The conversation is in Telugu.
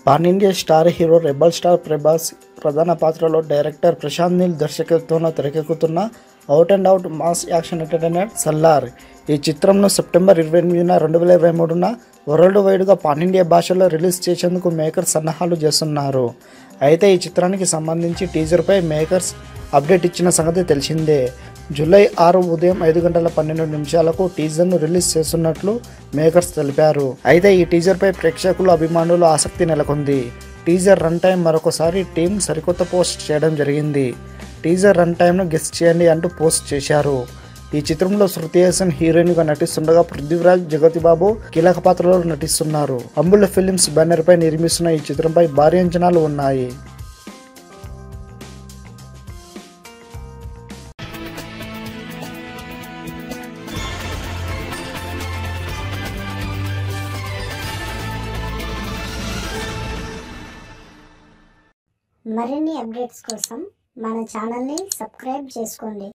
pan India star hero rebel star Prabhas ప్రధాన పాత్రలో డైరెక్టర్ ప్రశాంత్ నీల్ దర్శకత్వంలో తెరకెక్కుతున్న out and out mass action entertainer Salaar ఈ చిత్రంను సెప్టెంబర్ ఇరవై ఎనిమిదిన రెండు వేల ఇరవై మూడున వరల్డ్ వైడ్గా పాన్ ఇండియా భాషలో రిలీజ్ చేసేందుకు మేకర్స్ సన్నాహాలు చేస్తున్నారు అయితే ఈ చిత్రానికి సంబంధించి టీజర్పై మేకర్స్ అప్డేట్ ఇచ్చిన సంగతి తెలిసిందే జూలై ఆరు ఉదయం ఐదు గంటల పన్నెండు నిమిషాలకు టీజర్ను రిలీజ్ చేస్తున్నట్లు మేకర్స్ తెలిపారు అయితే ఈ టీజర్పై ప్రేక్షకులు అభిమానులు ఆసక్తి నెలకొంది టీజర్ రన్ టైం మరొకసారి టీం సరికొత్త పోస్ట్ చేయడం జరిగింది టీజర్ రన్ టైంను గెస్ట్ చేయండి అంటూ పోస్ట్ చేశారు ఈ చిత్రంలో శృతి హాసన్ హీరోయిన్ గా నటిస్తుండగా పృథ్వీరాజ్ జగతి బాబు కీలక పాత్రలో నటిస్తున్నారు అంబుల ఫిలిమ్స్ బ్యానర్ పై నిర్మిస్తున్న ఈ చిత్రంపై భారీ అంచనాలు ఉన్నాయి మరిన్ని అప్డేట్స్ కోసం మన ఛానల్ని సబ్స్క్రైబ్ చేసుకోండి